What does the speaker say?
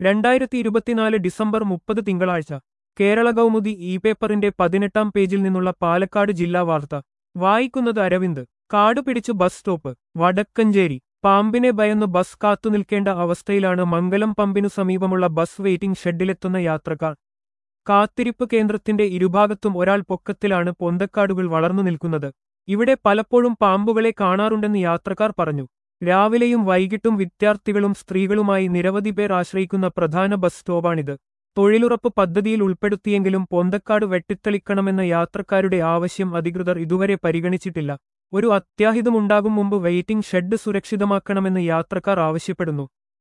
രണ്ടായിരത്തി ഇരുപത്തിനാല് ഡിസംബർ മുപ്പത് തിങ്കളാഴ്ച കേരള കൗമുദി ഇ പേപ്പറിന്റെ പതിനെട്ടാം പേജിൽ നിന്നുള്ള പാലക്കാട് ജില്ലാ വാർത്ത വായിക്കുന്നത് അരവിന്ദ് കാട് പിടിച്ചു ബസ് സ്റ്റോപ്പ് വടക്കഞ്ചേരി പാമ്പിനെ ഭയന്ന് ബസ് കാത്തുനിൽക്കേണ്ട അവസ്ഥയിലാണ് മംഗലം പമ്പിനു സമീപമുള്ള ബസ് വെയിറ്റിംഗ് ഷെഡിലെത്തുന്ന യാത്രക്കാർ കാത്തിരിപ്പ് കേന്ദ്രത്തിന്റെ ഇരുഭാഗത്തും ഒരാൾ പൊക്കത്തിലാണ് പൊന്തക്കാടുകൾ വളർന്നു നിൽക്കുന്നത് ഇവിടെ പലപ്പോഴും പാമ്പുകളെ കാണാറുണ്ടെന്ന് യാത്രക്കാർ പറഞ്ഞു രാവിലെയും വൈകിട്ടും വിദ്യാർത്ഥികളും സ്ത്രീകളുമായി നിരവധി പേർ ആശ്രയിക്കുന്ന പ്രധാന ബസ് സ്റ്റോപ്പാണിത് തൊഴിലുറപ്പ് പദ്ധതിയിൽ ഉൾപ്പെടുത്തിയെങ്കിലും പൊന്തക്കാട് വെട്ടിത്തെളിക്കണമെന്ന യാത്രക്കാരുടെ ആവശ്യം അധികൃതർ ഇതുവരെ പരിഗണിച്ചിട്ടില്ല ഒരു അത്യാഹിതമുണ്ടാകും മുമ്പ് വെയിറ്റിംഗ് ഷെഡ് സുരക്ഷിതമാക്കണമെന്ന് യാത്രക്കാർ ആവശ്യപ്പെടുന്നു